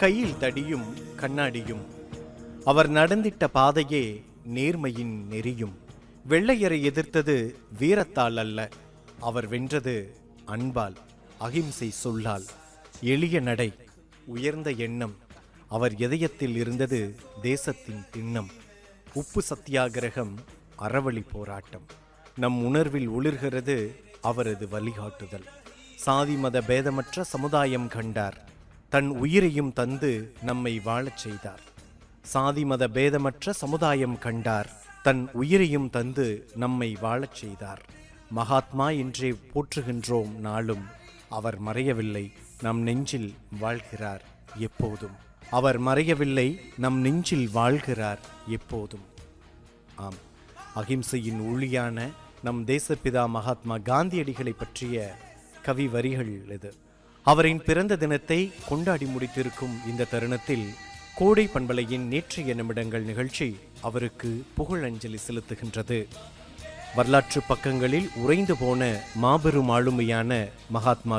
கையில் தடியும் கண்ணாடியும் அவர் நடந்திட்ட பாதையே நேர்மையின் நெறியும் வெள்ளையரை எதிர்த்தது வீரத்தால் அல்ல அவர் வென்றது அன்பால் அகிம்சை சொல்லால் எளிய நடை உயர்ந்த எண்ணம் அவர் இதயத்தில் இருந்தது தேசத்தின் திண்ணம் உப்பு சத்தியாகிரகம் அறவழி போராட்டம் நம் உணர்வில் ஒளிர்கிறது அவரது வழிகாட்டுதல் சாதி மத பேதமற்ற சமுதாயம் கண்டார் தன் உயிரையும் தந்து நம்மை வாழச் செய்தார் சாதி மத பேதமற்ற சமுதாயம் கண்டார் தன் உயிரையும் தந்து நம்மை வாழச் செய்தார் மகாத்மா என்றே போற்றுகின்றோம் நாளும் அவர் மறையவில்லை நம் நெஞ்சில் வாழ்கிறார் எப்போதும் அவர் மறையவில்லை நம் நெஞ்சில் வாழ்கிறார் எப்போதும் ஆம் அகிம்சையின் ஒளியான நம் தேசப்பிதா மகாத்மா காந்தியடிகளை பற்றிய கவி வரிகள் இது அவரின் பிறந்த தினத்தை கொண்டாடி முடித்திருக்கும் இந்த தருணத்தில் கோடை பண்பலையின் நேற்றைய நிமிடங்கள் நிகழ்ச்சி அவருக்கு புகழஞ்சலி செலுத்துகின்றது வரலாற்று பக்கங்களில் உறைந்து போன மாபெரும் ஆளுமையான மகாத்மா